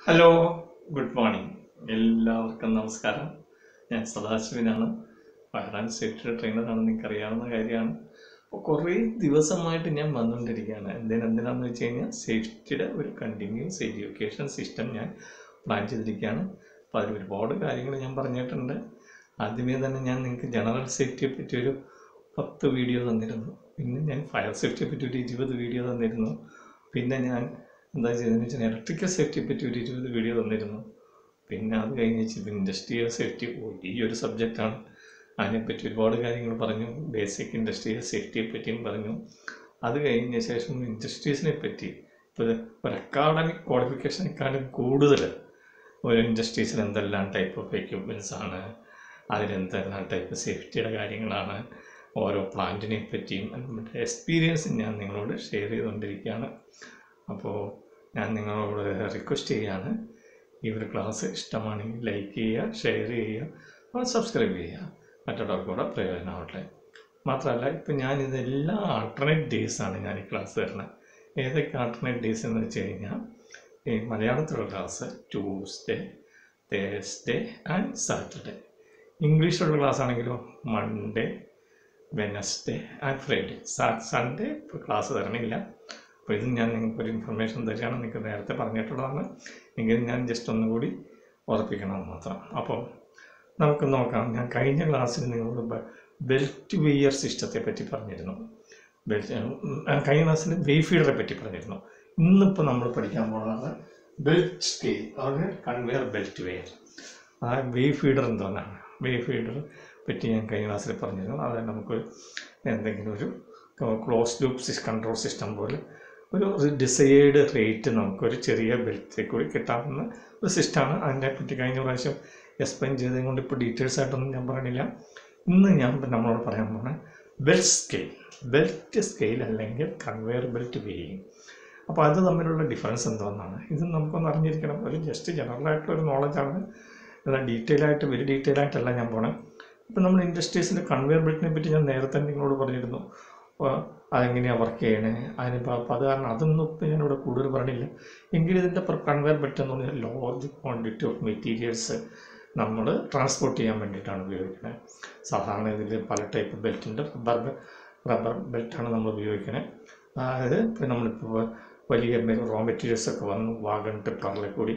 hello good morning എല്ലാവർക്കും നമസ്കാരം ഞാൻ സദാശിവനാണ് ഫയർ ആൻഡ് സേഫ്റ്റി ട്രെയിനറാണ് നിങ്ങൾക്ക് അറിയാവുന്ന കാര്യമാണ് അപ്പോൾ കുറേ ദിവസമായിട്ട് ഞാൻ വന്നുകൊണ്ടിരിക്കുകയാണ് എന്തിനാ എന്തിനാന്ന് വെച്ച് കഴിഞ്ഞാൽ സേഫ്റ്റിയുടെ ഒരു കണ്ടിന്യൂസ് എഡ്യൂക്കേഷൻ സിസ്റ്റം ഞാൻ പ്ലാൻ ചെയ്തിരിക്കുകയാണ് അപ്പോൾ അതിൽ ഒരുപാട് കാര്യങ്ങൾ ഞാൻ പറഞ്ഞിട്ടുണ്ട് ആദ്യമേ തന്നെ ഞാൻ നിങ്ങൾക്ക് ജനറൽ സേഫ്റ്റിയെ പറ്റി ഒരു പത്ത് വീഡിയോ തന്നിരുന്നു പിന്നെ ഞാൻ ഫയർ സേഫ്റ്റിയെ പറ്റി ഒരു ഇരുപത് വീഡിയോ തന്നിരുന്നു പിന്നെ ഞാൻ എന്താ ചെയ്തതെന്ന് വെച്ചാൽ ഇലക്ട്രിക്കൽ സേഫ്റ്റിയെ പറ്റി ഒരു ഇരുപത് വീഡിയോ തന്നിരുന്നു പിന്നെ അത് കഴിഞ്ഞ് വെച്ച് ഇൻഡസ്ട്രിയൽ സേഫ്റ്റി ഈ ഒരു സബ്ജക്റ്റാണ് അതിനെപ്പറ്റി ഒരുപാട് കാര്യങ്ങൾ പറഞ്ഞു ബേസിക് ഇൻഡസ്ട്രിയൽ സേഫ്റ്റിയെ പറ്റിയും പറഞ്ഞു അത് കഴിഞ്ഞ ശേഷം ഇൻഡസ്ട്രീസിനെ പറ്റി ഇപ്പോൾ ഒരു അക്കാഡമിക് ക്വാളിഫിക്കേഷനേക്കാളും കൂടുതൽ ഒരു ഇൻഡസ്ട്രീസിൽ എന്തെല്ലാം ടൈപ്പ് ഓഫ് എക്യുപ്മെൻറ്റ്സ് ആണ് അതിലെന്തെല്ലാം ടൈപ്പ് സേഫ്റ്റിയുടെ കാര്യങ്ങളാണ് ഓരോ പ്ലാന്റിനെ പറ്റിയും എൻ്റെ എക്സ്പീരിയൻസ് ഞാൻ നിങ്ങളോട് ഷെയർ ചെയ്തുകൊണ്ടിരിക്കുകയാണ് അപ്പോൾ ഞാൻ നിങ്ങളോട് റിക്വസ്റ്റ് ചെയ്യുകയാണ് ഈ ഒരു ക്ലാസ് ഇഷ്ടമാണെങ്കിൽ ലൈക്ക് ചെയ്യുക ഷെയർ ചെയ്യുക സബ്സ്ക്രൈബ് ചെയ്യുക മറ്റുള്ളവർക്ക് കൂടെ പ്രയോജനമാവട്ടെ മാത്രമല്ല ഇപ്പം ഞാനിതെല്ലാം ആൾട്ടർനേറ്റ് ഡേയ്സാണ് ഞാൻ ഈ ക്ലാസ് തരുന്നത് ഏതൊക്കെ ആൾട്ടർനേറ്റ് ഡേയ്സ് എന്ന് വെച്ച് കഴിഞ്ഞാൽ ഈ മലയാളത്തിലുള്ള class Tuesday Thursday and Saturday ഇംഗ്ലീഷിലുള്ള ക്ലാസ് ആണെങ്കിലോ Monday Wednesday and Friday Sunday ഇപ്പോൾ ക്ലാസ് തരണില്ല അപ്പോൾ ഇത് ഞാൻ നിങ്ങൾക്ക് ഒരു ഇൻഫർമേഷൻ തരികയാണ് നിങ്ങൾക്ക് നേരത്തെ പറഞ്ഞിട്ടുള്ളതാണ് എങ്കിലും ഞാൻ ജസ്റ്റ് ഒന്നുകൂടി ഉറപ്പിക്കണം മാത്രം അപ്പോൾ നമുക്ക് നോക്കാം ഞാൻ കഴിഞ്ഞ ക്ലാസ്സിൽ നിങ്ങളോട് ബെൽറ്റ് വെയർ സിസ്റ്റത്തെ പറ്റി പറഞ്ഞിരുന്നു ബെൽറ്റ് കഴിഞ്ഞ ക്ലാസ്സിൽ വെയ്ഫീഡറെ പറ്റി പറഞ്ഞിരുന്നു ഇന്നിപ്പോൾ നമ്മൾ പഠിക്കാൻ പോകുന്നതാണ് ബെൽറ്റ് സ്കെയിൽ അതായത് കൺവെയർ ബെൽറ്റ് വെയർ ആ വേവ് ഫീഡർ എന്താണ് വേവ് ഫീഡർ പറ്റി ഞാൻ കഴിഞ്ഞ ക്ലാസ്സിൽ പറഞ്ഞിരുന്നു അത് നമുക്ക് എന്തെങ്കിലും ഒരു close loop sys control system പോലെ ഒരു ഡിസൈഡ് റേറ്റ് നമുക്കൊരു ചെറിയ ബെൽറ്റിൽ കൂടി കിട്ടാവുന്ന ഒരു സിസ്റ്റമാണ് അതിനെ പറ്റി കഴിഞ്ഞ പ്രാവശ്യം എക്സ്പ്ലെയിൻ ചെയ്തത് കൊണ്ട് ഇപ്പോൾ ഡീറ്റെയിൽസ് ആയിട്ടൊന്നും ഞാൻ പറയണില്ല ഇന്ന് ഞാൻ നമ്മളോട് പറയാൻ പോകുന്നത് ബെൽറ്റ് സ്കെയിൽ ബെൽറ്റ് സ്കെയിൽ അല്ലെങ്കിൽ കൺവെയർ ബെൽറ്റ് വേയിങ് അപ്പോൾ അത് തമ്മിലുള്ള ഡിഫറൻസ് എന്താണെന്നാണ് ഇത് നമുക്കൊന്ന് അറിഞ്ഞിരിക്കണം ഒരു ജസ്റ്റ് ജനറലായിട്ടുള്ള ഒരു നോളജാണ് എന്നാൽ ഡീറ്റെയിൽ ആയിട്ട് വെരി ഡീറ്റെയിൽ ആയിട്ടല്ല ഞാൻ പോണേ ഇപ്പം നമ്മൾ ഇൻഡസ്ട്രീസിൻ്റെ കൺവെയർ ബെൽറ്റിനെ പറ്റി ഞാൻ നേരത്തെ നിങ്ങളോട് പറഞ്ഞിരുന്നു അപ്പോൾ അതെങ്ങനെയാണ് വർക്ക് ചെയ്യണേ അതിനിപ്പോൾ അപ്പോൾ അത് കാരണം അതൊന്നും ഇപ്പം ഞാനിവിടെ കൂടുതൽ പറഞ്ഞില്ല എങ്കിലും ഇതിൻ്റെ കൺവെയർ ബെൽറ്റ് എന്ന് പറഞ്ഞാൽ ലോർജ് ക്വാണ്ടിറ്റി ഓഫ് മെറ്റീരിയൽസ് നമ്മൾ ട്രാൻസ്പോർട്ട് ചെയ്യാൻ വേണ്ടിയിട്ടാണ് ഉപയോഗിക്കുന്നത് സാധാരണ ഇതിൽ പല ടൈപ്പ് ബെൽറ്റിൻ്റെ റബ്ബർ റബ്ബർ ബെൽറ്റാണ് നമ്മൾ ഉപയോഗിക്കുന്നത് അതായത് ഇപ്പോൾ നമ്മളിപ്പോൾ വലിയ റോ മെറ്റീരിയൽസ് ഒക്കെ വന്നു വാഗൺ ടിപ്പറിലെ കൂടി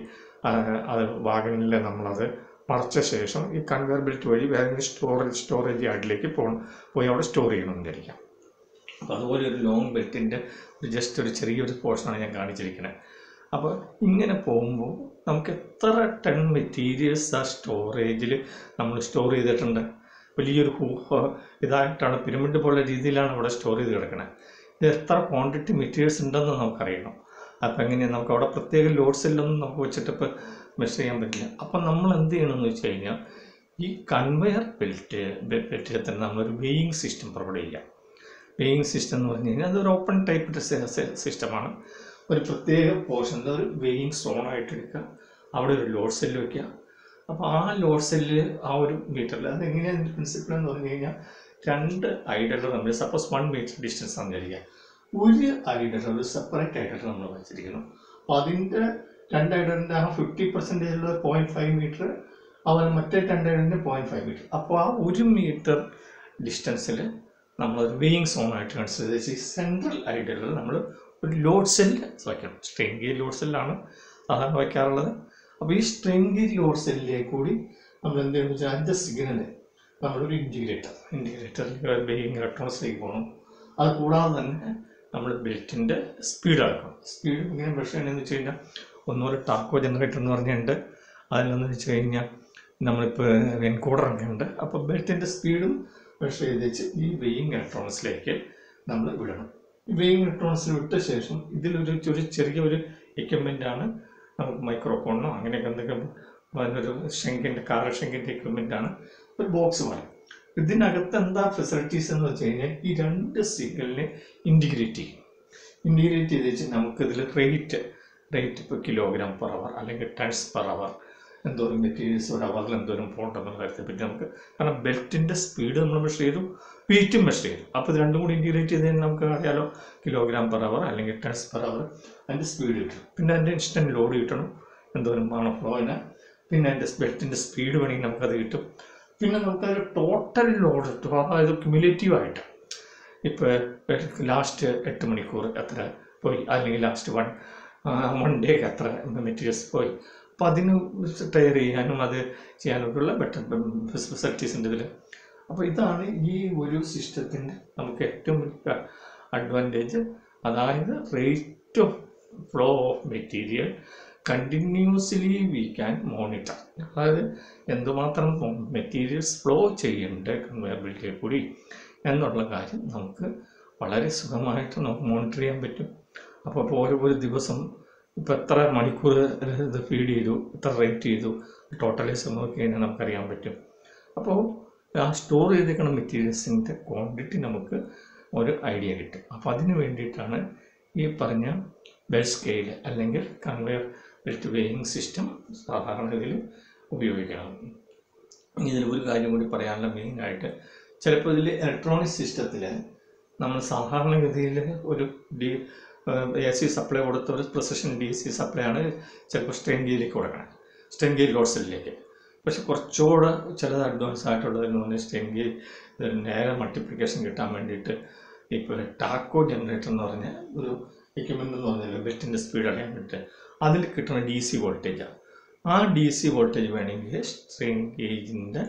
അത് വാഗണിൽ നമ്മളത് മറച്ച ശേഷം ഈ കൺവെയർ ബെൽറ്റ് വഴി വേറെ സ്റ്റോറേജ് സ്റ്റോറേജ് യാർഡിലേക്ക് പോകണം പോയി അവിടെ സ്റ്റോർ ചെയ്യണമെന്നിരിക്കാം അപ്പോൾ അതുപോലെ ഒരു ലോങ് ബെൽറ്റിൻ്റെ ഒരു ജസ്റ്റ് ഒരു ചെറിയൊരു പോർഷനാണ് ഞാൻ കാണിച്ചിരിക്കുന്നത് അപ്പോൾ ഇങ്ങനെ പോകുമ്പോൾ നമുക്ക് എത്ര ടൺ മെറ്റീരിയൽസ് ആ സ്റ്റോറേജിൽ നമ്മൾ സ്റ്റോർ ചെയ്തിട്ടുണ്ട് വലിയൊരു ഇതായിട്ടാണ് പിരമിഡ് പോലുള്ള രീതിയിലാണ് അവിടെ സ്റ്റോർ ചെയ്ത് കിടക്കുന്നത് ഇത് എത്ര ക്വാണ്ടിറ്റി മെറ്റീരിയൽസ് ഉണ്ടെന്ന് നമുക്കറിയണം അപ്പോൾ എങ്ങനെയാണ് നമുക്ക് അവിടെ പ്രത്യേക ലോഡ് സെല്ലൊന്നും നമുക്ക് വെച്ചിട്ട് ഇപ്പോൾ മെഷർ ചെയ്യാൻ പറ്റില്ല അപ്പം നമ്മൾ എന്ത് ചെയ്യണമെന്ന് വെച്ച് കഴിഞ്ഞാൽ ഈ കൺവെയർ ബെൽറ്റ് ബെൽറ്റിൽ തന്നെ നമ്മളൊരു വെയിങ് സിസ്റ്റം പ്രൊവൈഡ് ചെയ്യാം വെയിങ് സിസ്റ്റം എന്ന് പറഞ്ഞു കഴിഞ്ഞാൽ അതൊരു ഓപ്പൺ ടൈപ്പ് സിസ്റ്റമാണ് ഒരു പ്രത്യേക പോർഷനിൽ ഒരു വെയിങ് സോണായിട്ട് എടുക്കുക അവിടെ ഒരു ലോഡ് സെല്ല് വയ്ക്കുക അപ്പോൾ ആ ലോഡ് സെല്ല് ആ ഒരു മീറ്ററിൽ അത് എങ്ങനെയാണ് പ്രിൻസിപ്പിൾ എന്ന് പറഞ്ഞു കഴിഞ്ഞാൽ രണ്ട് ഐഡൽ നമ്മൾ സപ്പോസ് വൺ മീറ്റർ ഡിസ്റ്റൻസ് ആണെന്ന് വിചാരിക്കുക ഒരു ഐഡൽ ഒരു സെപ്പറേറ്റ് ഐഡൽ നമ്മൾ വെച്ചിരിക്കുന്നു അപ്പോൾ അതിൻ്റെ രണ്ട് ഐഡലിൻ്റെ ആ ഫിഫ്റ്റി പെർസെൻറ്റേജ് ഉള്ള പോയിൻറ്റ് ഫൈവ് മീറ്റർ അതുപോലെ മറ്റേ രണ്ട് ഐഡലിൻ്റെ പോയിൻറ്റ് ഫൈവ് മീറ്റർ അപ്പോൾ ആ ഒരു മീറ്റർ ഡിസ്റ്റൻസിൽ നമ്മളൊരു വെയിങ് സോണായിട്ട് കൺസിഡർ ചെയ്ത് സെൻട്രൽ ഐഡലിൽ നമ്മൾ ഒരു ലോഡ് സെല്ല് വയ്ക്കണം സ്ട്രെയിൻ ഗേജ് ലോഡ് സെല്ലാണ് സാധാരണ വയ്ക്കാറുള്ളത് അപ്പോൾ ഈ സ്ട്രെയിൻ ഗേജ് ലോഡ് സെല്ലിലേക്ക് കൂടി നമ്മൾ എന്തെന്ന് വെച്ചാൽ അതിൻ്റെ സിഗ്നൽ നമ്മളൊരു ഇൻറ്റിഗ്രേറ്റർ ഇൻറ്റിഗ്രേറ്ററിൽ വെയിങ് ഇലക്ട്രോണിക്സിലേക്ക് പോകണം അത് കൂടാതെ തന്നെ നമ്മൾ ബെൽറ്റിൻ്റെ സ്പീഡ് അളക്കണം സ്പീഡ് ഇങ്ങനെ മെഷർ ചെയ്യണമെന്ന് വെച്ച് കഴിഞ്ഞാൽ ഒന്നുപോലെ ടാക്കോ ജനറേറ്റർ എന്ന് പറഞ്ഞിട്ടുണ്ട് അതിലെന്ന് വെച്ച് കഴിഞ്ഞാൽ നമ്മളിപ്പോൾ എൻകോഡറൊക്കെ ഉണ്ട് അപ്പോൾ ബെൽറ്റിൻ്റെ സ്പീഡും മെഷർ ചെയ്ത് വെച്ച് ഈ വെയിങ് ഇലക്ട്രോണിക്സിലേക്ക് നമ്മൾ വിടണം ഈ വെയിങ് ഇലക്ട്രോണിക്സിൽ വിട്ട ശേഷം ഇതിലൊരു ഒരു ചെറിയ ഒരു എക്യുപ്മെൻ്റാണ് നമുക്ക് മൈക്രോഫോണോ അങ്ങനെയൊക്കെ എന്തെങ്കിലും അതിനൊരു ഷെങ്കിൻ്റെ കാർ ഷെങ്കിൻ്റെ എക്യുപ്മെൻ്റാണ് ഒരു ബോക്സ് പറയും ഇതിനകത്ത് എന്താ ഫെസിലിറ്റീസ് എന്ന് വെച്ച് കഴിഞ്ഞാൽ ഈ രണ്ട് സിഗ്നലിനെ ഇൻറ്റിഗ്രേറ്റ് ചെയ്യും ഇൻറ്റിഗ്രേറ്റ് ചെയ്ത് വെച്ച് നമുക്കിതിൽ റേറ്റ് റേറ്റ് ഇപ്പോൾ കിലോഗ്രാം പെർ അവർ അല്ലെങ്കിൽ ടൺസ് പെർ അവർ എന്തോരം മെറ്റീരിയൽസ് ഒരു അവറിൽ എന്തോരം പോകണ്ടെന്നുള്ള കാര്യത്തെ പറ്റി നമുക്ക് കാരണം ബെൽറ്റിൻ്റെ സ്പീഡ് നമ്മൾ മെഷർ ചെയ്തു വെയിറ്റും മെഷർ ചെയ്തു അപ്പോൾ ഇത് രണ്ടും കൂടി ഇൻറ്റിഗ്രേറ്റ് ചെയ്ത് കഴിഞ്ഞാൽ നമുക്ക് അറിയാലോ കിലോഗ്രാം പെർ അവർ അല്ലെങ്കിൽ ടൺസ് പെർ അവർ അതിൻ്റെ സ്പീഡ് കിട്ടും പിന്നെ അതിൻ്റെ ഇൻസ്റ്റൻറ്റ് ലോഡ് കിട്ടണം എന്തോരം വേണം ഫ്ലോയിന് പിന്നെ അതിൻ്റെ ബെൽറ്റിൻ്റെ സ്പീഡ് വേണമെങ്കിൽ നമുക്കത് കിട്ടും പിന്നെ നമുക്കതിൽ ടോട്ടൽ ലോഡ് കിട്ടും അതായത് ക്യുമുലേറ്റീവ് ആയിട്ട് ഇപ്പോൾ ലാസ്റ്റ് എട്ട് മണിക്കൂർ എത്ര പോയി അല്ലെങ്കിൽ ലാസ്റ്റ് വൺ വൺ ഡേ എത്ര മെറ്റീരിയൽസ് പോയി അപ്പോൾ അതിന് ടയർ ചെയ്യാനും അത് ചെയ്യാനൊക്കെയുള്ള ബെറ്റർ ഫെസിലിറ്റീസ് ഉണ്ട് ഇതിൽ അപ്പോൾ ഇതാണ് ഈ ഒരു സിസ്റ്റത്തിൻ്റെ നമുക്ക് ഏറ്റവും വലിയ അഡ്വാൻറ്റേജ് അതായത് rate of flow of material continuously we can monitor അതായത് എന്തുമാത്രം മെറ്റീരിയൽസ് ഫ്ലോ ചെയ്യുന്നുണ്ട് കൺവെയബിലിറ്റിയിൽ കൂടി എന്നുള്ള കാര്യം നമുക്ക് വളരെ സുഖമായിട്ട് നമുക്ക് മോണിറ്റർ ചെയ്യാൻ പറ്റും അപ്പോൾ ഇപ്പോൾ ഓരോ ഒരു ദിവസം ഇപ്പോൾ എത്ര മണിക്കൂർ ഇത് ഫീഡ് ചെയ്തു എത്ര റേറ്റ് ചെയ്തു ടോട്ടലൈസ് നോക്കി കഴിഞ്ഞാൽ നമുക്കറിയാൻ പറ്റും അപ്പോൾ ആ സ്റ്റോർ ചെയ്തേക്കുന്ന മെറ്റീരിയൽസിൻ്റെ ക്വാണ്ടിറ്റി നമുക്ക് ഒരു ഐഡിയ കിട്ടും അപ്പോൾ അതിന് വേണ്ടിയിട്ടാണ് ഈ പറഞ്ഞ ബെൽ സ്കെയിൽ അല്ലെങ്കിൽ കൺവെയർ ബെൽറ്റ് വെയിങ് സിസ്റ്റം സാധാരണഗതിയിൽ ഉപയോഗിക്കണം ഇനി ഇതിൽ ഒരു കാര്യം കൂടി പറയാനുള്ള മെയിനായിട്ട് ചിലപ്പോൾ ഇതിൽ ഇലക്ട്രോണിക് സിസ്റ്റത്തിൽ നമ്മൾ സാധാരണഗതിയിൽ ഒരു ഡി എ സി സപ്ലൈ കൊടുത്ത ഒരു പ്രൊസഷൻ ഡി സി സപ്ലൈ ആണ് ചിലപ്പോൾ സ്ട്രെയിൻ ഗിയറിലേക്ക് കൊടുക്കണം സ്ട്രെയിൻ ഗിയർ ലോഡ്സിലേക്ക് പക്ഷെ കുറച്ചുകൂടെ ചിലത് അഡ്വാൻസ് ആയിട്ടുള്ളതെന്ന് പറഞ്ഞാൽ സ്ട്രെയിൻ ഗിയർ നേരെ മൾട്ടിപ്ലിക്കേഷൻ കിട്ടാൻ വേണ്ടിയിട്ട് ഇപ്പോൾ ടാക്കോ ജനറേറ്റർ എന്ന് പറഞ്ഞ ഒരു എക്യുപ്മെൻ്റ് എന്ന് പറഞ്ഞാൽ ബെറ്റിൻ്റെ സ്പീഡ് അറിയാൻ വേണ്ടിയിട്ട് അതിൽ കിട്ടുന്ന ഡി സി വോൾട്ടേജാണ് ആ ഡി സി വോൾട്ടേജ് വേണമെങ്കിൽ സ്ട്രെയിൻ ഗേജിൻ്റെ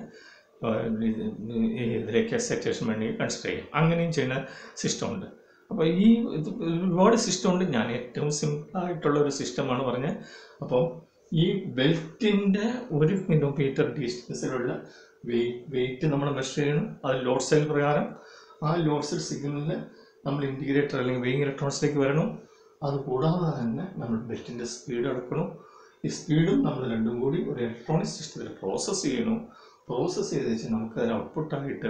ഇതിലേക്ക് സെറ്റേഷൻ വേണമെങ്കിൽ കൺസിഡർ ചെയ്യും അങ്ങനെയും ചെയ്യുന്ന സിസ്റ്റം ഉണ്ട് അപ്പോൾ ഈ ഇത് ഒരുപാട് സിസ്റ്റം ഉണ്ട് ഞാൻ ഏറ്റവും സിമ്പിളായിട്ടുള്ള ഒരു സിസ്റ്റമാണ് പറഞ്ഞത് അപ്പോൾ ഈ ബെൽറ്റിൻ്റെ ഒരു കിലോമീറ്റർ ഡിസ്റ്റൻസിലുള്ള വെയിറ്റ് വെയിറ്റ് നമ്മൾ മെഷർ ചെയ്യണം അത് ലോഡ് സെൽ പ്രകാരം ആ ലോഡ് സെൽ സിഗ്നലിൽ നമ്മൾ ഇൻറ്റിഗ്രേറ്റർ അല്ലെങ്കിൽ വെയിങ് ഇലക്ട്രോണിക്സിലേക്ക് വരണം അതുകൂടാതെ തന്നെ നമ്മൾ ബെൽറ്റിൻ്റെ സ്പീഡ് അടക്കണം ഈ സ്പീഡും നമ്മൾ രണ്ടും കൂടി ഒരു ഇലക്ട്രോണിക് സിസ്റ്റത്തിൽ പ്രോസസ്സ് ചെയ്യണം പ്രോസസ്സ് ചെയ്ത് വെച്ച് നമുക്ക് അതിന് ഔട്ട്പുട്ടായിട്ട്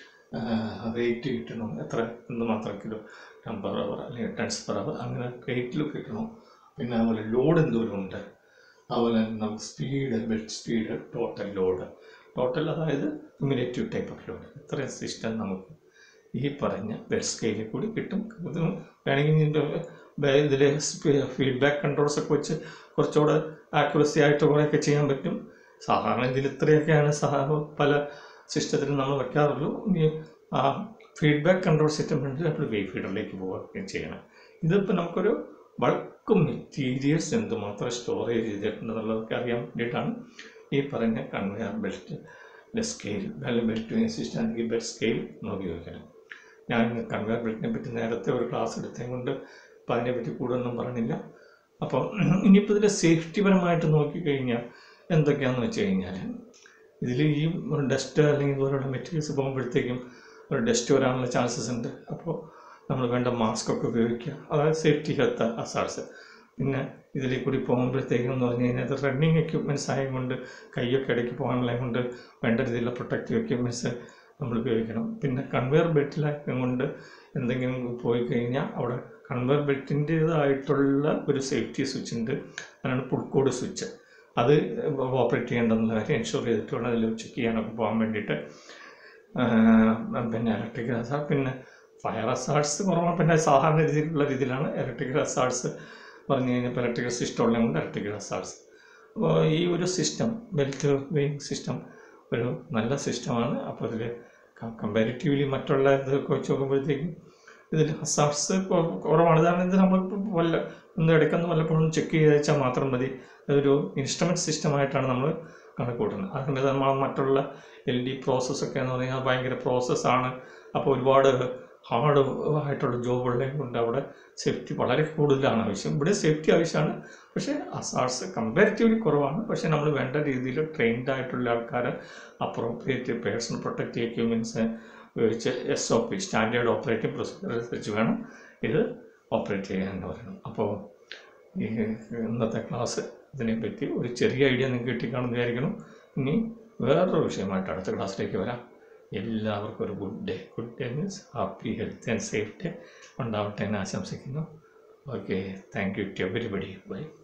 റേറ്റ് കിട്ടണം എത്ര എന്തുമാത്രം കിലോ ടെൻ പെർ അവർ അല്ലെങ്കിൽ ടെൻസ് പെർ അവർ അങ്ങനെ റേറ്റിൽ കിട്ടണം പിന്നെ അതുപോലെ ലോഡ് എന്തോരം ഉണ്ട് അതുപോലെ നമുക്ക് speed belt speed total load total അതായത് ക്യുമുലേറ്റീവ് ടൈപ്പ് ഓഫ് ലോഡ് ഇത്രയും സിസ്റ്റം നമുക്ക് ഈ പറഞ്ഞ ബെഡ് സ്കെയിലിൽ കൂടി കിട്ടും ഇത് വേണമെങ്കിൽ ഇതിൻ്റെ ഇതിൽ ഫീഡ്ബാക്ക് കൺട്രോൾസ് ഒക്കെ വെച്ച് കുറച്ചുകൂടെ ആക്യുറസി ആയിട്ട് കുറേയൊക്കെ ചെയ്യാൻ പറ്റും സാധാരണ ഇതിൽ ഇത്രയൊക്കെയാണ് സഹ പല സിസ്റ്റത്തിലും നമ്മൾ വെക്കാറുള്ളൂ ഇനി ആ ഫീഡ്ബാക്ക് കൺട്രോൾ സിസ്റ്റം വേണ്ടി നമ്മൾ വേ ഫീഡറിലേക്ക് പോവുകയും ചെയ്യണം ഇതിപ്പോൾ നമുക്കൊരു ബൾക്ക് മെറ്റീരിയൽസ് എന്തുമാത്രം സ്റ്റോറേജ് ചെയ്തിട്ടുണ്ടെന്നുള്ളതൊക്കെ അറിയാൻ വേണ്ടിയിട്ടാണ് ഈ പറഞ്ഞ conveyor belt scale belt system അല്ലെങ്കിൽ ബെൽറ്റ് സ്കെയിൽ എന്ന് ഉപയോഗിക്കണം ഞാൻ കൺവെയർ ബെൽറ്റിനെ പറ്റി നേരത്തെ ഒരു ക്ലാസ് എടുത്തത് കൊണ്ട് അപ്പോൾ അതിനെപ്പറ്റി കൂടുതലൊന്നും പറഞ്ഞില്ല അപ്പോൾ ഇനിയിപ്പോൾ ഇതിൻ്റെ സേഫ്റ്റി പരമായിട്ട് നോക്കിക്കഴിഞ്ഞാൽ എന്തൊക്കെയാണെന്ന് വെച്ച് കഴിഞ്ഞാൽ ഇതിൽ ഈ ഡസ്റ്റ് അല്ലെങ്കിൽ ഇതുപോലുള്ള മെറ്റീരിയൽസ് പോകുമ്പോഴത്തേക്കും ഒരു ഡസ്റ്റ് വരാനുള്ള ചാൻസസ് ഉണ്ട് അപ്പോൾ നമ്മൾ വേണ്ട മാസ്ക് ഒക്കെ ഉപയോഗിക്കുക അതായത് സേഫ്റ്റി ഹെൽത്ത് അസാർട്സ് പിന്നെ ഇതിൽ കൂടി പോകുമ്പോഴത്തേക്കും എന്ന് പറഞ്ഞു കഴിഞ്ഞാൽ ഇത് റണ്ണിങ് എക്യുപ്മെൻറ്റ്സ് ആയതുകൊണ്ട് കൈയൊക്കെ ഇടയ്ക്ക് പോകാനുള്ളത് കൊണ്ട് വേണ്ട രീതിയിലുള്ള പ്രൊട്ടക്റ്റീവ് എക്യുപ്മെൻറ്റ്സ് നമ്മൾ ഉപയോഗിക്കണം പിന്നെ കൺവെയർ ബെൽറ്റിലാക്കി കൊണ്ട് എന്തെങ്കിലും പോയി കഴിഞ്ഞാൽ അവിടെ കൺവെയർ ബെൽറ്റിൻ്റേതായിട്ടുള്ള ഒരു സേഫ്റ്റി സ്വിച്ച് ഉണ്ട് അതാണ് പുൾക്കോഡ് സ്വിച്ച് അത് ഓപ്പറേറ്റ് ചെയ്യേണ്ടെന്നുള്ള കാര്യം എൻഷുർ ചെയ്തിട്ട് വേണം അതിൽ ചെക്ക് ചെയ്യാനൊക്കെ പോകാൻ വേണ്ടിയിട്ട് പിന്നെ ഇലക്ട്രിക്കൽ അസാർ പിന്നെ ഫയർ അസാർട്സ് കുറവാണ് പിന്നെ സാധാരണ രീതിയിലുള്ള രീതിയിലാണ് ഇലക്ട്രിക്കൽ അസാർട്സ് പറഞ്ഞു കഴിഞ്ഞപ്പോൾ ഇലക്ട്രിക്കൽ സിസ്റ്റം ഉള്ളതുകൊണ്ട് ഇലക്ട്രിക്കൽ അസാർട്സ് അപ്പോൾ ഈ ഒരു സിസ്റ്റം ബെൽറ്റ് വെയിങ് സിസ്റ്റം ഒരു നല്ല സിസ്റ്റമാണ് അപ്പോൾ ഇതിൽ കമ്പാരിറ്റീവ്ലി മറ്റുള്ള ഇതൊക്കെ വെച്ച് നോക്കുമ്പോഴത്തേക്കും ഇതിൽ ഹസാർട്സ് കുറവാണ് ഇതാണ് ഇത് നമ്മൾ വല്ല ഒന്ന് ഇടയ്ക്കൊന്ന് വല്ലപ്പോഴും ചെക്ക് ചെയ്ത് വെച്ചാൽ മാത്രം മതി അതൊരു ഇൻസ്ട്രുമെൻറ്റ് സിസ്റ്റമായിട്ടാണ് നമ്മൾ കണക്ക് കൂട്ടുന്നത് അതുകൊണ്ട് നമ്മൾ മറ്റുള്ള എൽ ഡി പ്രോസസ്സൊക്കെ എന്ന് പറഞ്ഞാൽ ഭയങ്കര പ്രോസസ്സാണ് അപ്പോൾ ഒരുപാട് ഹാർഡ് ആയിട്ടുള്ള ജോബുകളെയും കൊണ്ട് അവിടെ സേഫ്റ്റി വളരെ കൂടുതലാണ് ആവശ്യം ഇവിടെ സേഫ്റ്റി ആവശ്യമാണ് പക്ഷേ അസാർട്സ് കമ്പാരിറ്റീവ്ലി കുറവാണ് പക്ഷേ നമ്മൾ വേണ്ട രീതിയിൽ ട്രെയിൻഡ് ആയിട്ടുള്ള ആൾക്കാർ അപ്രോപ്രിയേറ്റ് പേഴ്സണൽ പ്രൊട്ടക്റ്റീവ് എക്യുപ്മെൻറ്റ്സ് ഉപയോഗിച്ച് S O P standard operating procedure അനുസരിച്ച് വേണം ഇത് ഓപ്പറേറ്റ് ചെയ്യാൻ എന്ന് പറയണം അപ്പോൾ ഈ ഇന്നത്തെ ക്ലാസ് ഇതിനെപ്പറ്റി ഒരു ചെറിയ ഐഡിയ നിങ്ങൾക്ക് കിട്ടിക്കാണെന്ന് വിചാരിക്കണം ഇനി വേറൊരു വിഷയമായിട്ട് അടുത്ത ക്ലാസ്സിലേക്ക് വരാം എല്ലാവർക്കും ഒരു good day good day means happy health and safety ഉണ്ടാവട്ടെ എന്ന് ആശംസിക്കുന്നു okay thank you to everybody by